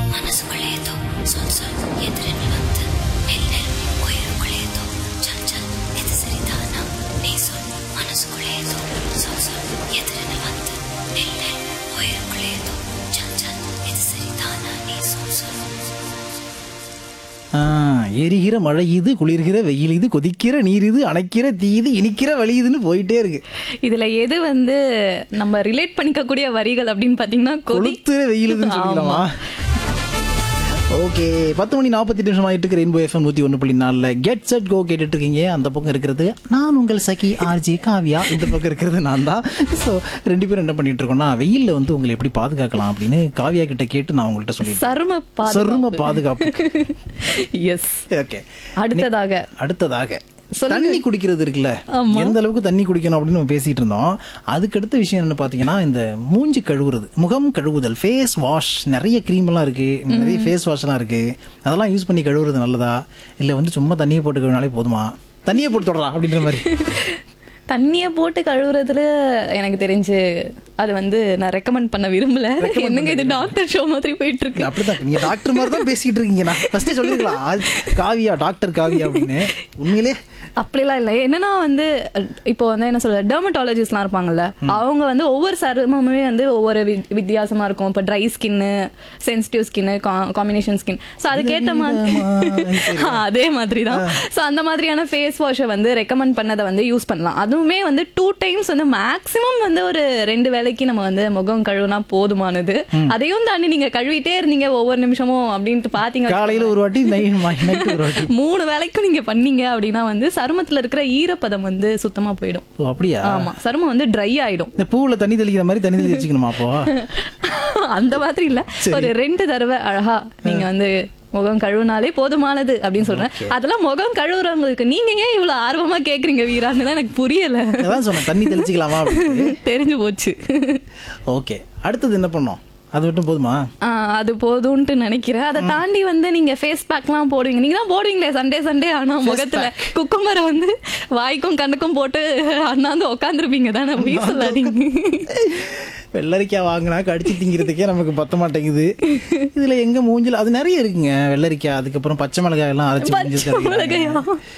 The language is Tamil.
ಮನಸ್ಸುಗಳೇದು ಸ್ವಲ್ಪ ಸ್ವಲ್ಪ ಎದುರಿನ ಬಂತು ಮೆಲ್ಲೆ ಉயிருಗಳೇದು ಚಲ್ ಚಲ್ ಇದು ಸರಿದಾನ ನೀ ಸ್ವಲ್ಪ ಮನಸ್ಸುಗಳೇದು ಸ್ವಲ್ಪ ಸ್ವಲ್ಪ ಎದುರಿನ ಬಂತು ಮೆಲ್ಲೆ ಉயிருಗಳೇದು ಚಲ್ ಚಲ್ ಇದು ಸರಿದಾನ ನೀ ಸ್ವಲ್ಪ ಸ್ವಲ್ಪ ஆ, எரிகிற மழை இது குளிர்கிற வெயில் இது கொதிக்கிற நீர் இது அணைக்கிற தீ இது இனிக்கிற வழி இதுன்னு போயிட்டே இருக்கு இதுல எது வந்து நம்ம ரிலேட் பண்ணிக்கக்கூடிய வரிகள் அப்படின்னு பாத்தீங்கன்னா கொதி கொளுத்துற வெயில் இதுன்னு சொல்லிக்கலாமா ஓகே பத்து மணி நாற்பத்தி நிமிஷம் ஆயிட்டு இருக்கு ரெயின்போ எஃப்எம் நூற்றி ஒன்று புள்ளி நாலில் கெட் செட் கோ கேட்டுட்டு இருக்கீங்க அந்த பக்கம் இருக்கிறது நான் உங்கள் சகி ஆர்ஜி காவியா இந்த பக்கம் இருக்கிறது நான் தான் ஸோ ரெண்டு பேரும் என்ன பண்ணிட்டு இருக்கோம்னா வெயிலில் வந்து உங்களை எப்படி பாதுகாக்கலாம் அப்படின்னு காவியா கிட்ட கேட்டு நான் உங்கள்கிட்ட சொல்லிட்டேன் சரும பாது சரும பாதுகாப்பு எஸ் ஓகே அடுத்ததாக அடுத்ததாக சொல்லுங்க. தண்ணி குடிக்கிறது இருக்குல்ல எந்த அளவுக்கு தண்ணி குடிக்கணும் அப்படின்னு நம்ம பேசிட்டு இருந்தோம் அதுக்கு அடுத்த விஷயம் என்ன பாத்தீங்கன்னா இந்த மூஞ்சி கழுவுறது முகம் கழுவுதல் ஃபேஸ் வாஷ் நிறைய க்ரீம் எல்லாம் இருக்கு நிறைய ஃபேஸ் வாஷ் எல்லாம் இருக்கு அதெல்லாம் யூஸ் பண்ணி கழுவுறது நல்லதா இல்ல வந்து சும்மா தண்ணியை போட்டு கழுவினாலே போதுமா தண்ணியை போட்டு தொடரா அப்படின்ற மாதிரி தண்ணிய போட்டு கழுவுறதுல எனக்கு தெரிஞ்சு அது வந்து நான் ரெக்கமெண்ட் பண்ண விரும்பல என்னங்க இது டாக்டர் ஷோ மாதிரி போயிட்டு இருக்கு அப்படிதான் நீங்க டாக்டர் மாதிரி தான் பேசிட்டு இருக்கீங்க நான் ஃபர்ஸ்டே சொல்லிருக்கலாம் ஆ, காவியா டாக்டர் காவியா அப்படின்னு உண்மையிலே அப்படிலாம் இல்லை என்னன்னா வந்து இப்போ வந்து என்ன சொல்ற டெர்மட்டாலஜிஸ்ட்லாம் இருப்பாங்கல்ல அவங்க வந்து ஒவ்வொரு சருமமுமே வந்து ஒவ்வொரு வி- வித்தியாசமா இருக்கும் இப்போ ட்ரை ஸ்கின்னு சென்சிட்டிவ் ஸ்கின்னு காம்பினேஷன் ஸ்கின் ஸோ அதுக்கேற்ற மாதிரி ஆ, அதே மாதிரி தான் ஸோ அந்த மாதிரியான ஃபேஸ் வாஷை வந்து ரெக்கமெண்ட் பண்ணதை வந்து யூஸ் பண்ணலாம் அதுவுமே வந்து டூ டைம்ஸ் வந்து மேக்ஸிமம் வந்து ஒரு ரெண்டு வேளைக்கு நம்ம வந்து முகம் கழுவுனா போதுமானது அதையும் தாண்டி நீங்க கழுவிட்டே இருந்தீங்க ஒவ்வொரு நிமிஷமும் அப்படின்ட்டு பாத்தீங்க காலையில ஒரு வாட்டி நைட் ஒரு வாட்டி மூணு வேளைக்கும் நீங்க பண்ணீங்க அப்படின்னா வந்து சருமத்துல இருக்கிற ஈரப்பதம் வந்து சுத்தமா போயிடும் ஓ அப்படியா ஆமா சருமம் வந்து ட்ரை ஆயிடும் இந்த பூவுல தண்ணி தெளிக்கிற மாதிரி தண்ணி தெளி வச்சுக்கணுமா அப்போ அந்த மாதிரி இல்ல ஒரு ரெண்டு தடவை அழகா நீங்க வந்து முகம் கழுவுனாலே போதுமானது அப்படின்னு சொல்றேன் அதெல்லாம் முகம் கழுவுறவங்களுக்கு நீங்க ஏன் இவ்வளவு ஆர்வமா கேக்குறீங்க வீரான்னு தான் எனக்கு புரியல அதான் சொன்னேன் தண்ணி தெளிச்சுக்கலாமா அப்படின்னு தெரிஞ்சு போச்சு ஓகே அடுத்தது என்ன பண்ணோம் அது மட்டும் போதுமா ஆ, அது போதும்ட்டு நினைக்கிறேன் அதை தாண்டி வந்து நீங்க ஃபேஸ் பேக்லாம் போடுவீங்க நீங்க தான் போடுவீங்களே சண்டே சண்டே ஆனா முகத்துல குக்கும்பரை வந்து வாய்க்கும் கண்ணுக்கும் போட்டு அண்ணாந்து உட்காந்துருப்பீங்க தானே போய் சொல்லாதீங்க வெள்ளரிக்காய் வாங்கினா கடிச்சு திங்கிறதுக்கே நமக்கு பத்த மாட்டேங்குது இதுல எங்க மூஞ்சில அது நிறைய இருக்குங்க வெள்ளரிக்காய் அதுக்கப்புறம் பச்சை மிளகாய் எல்லாம் அரைச்சு பச்சை மூஞ்சில மிளகாயா? தடவிக்கிறாங்க.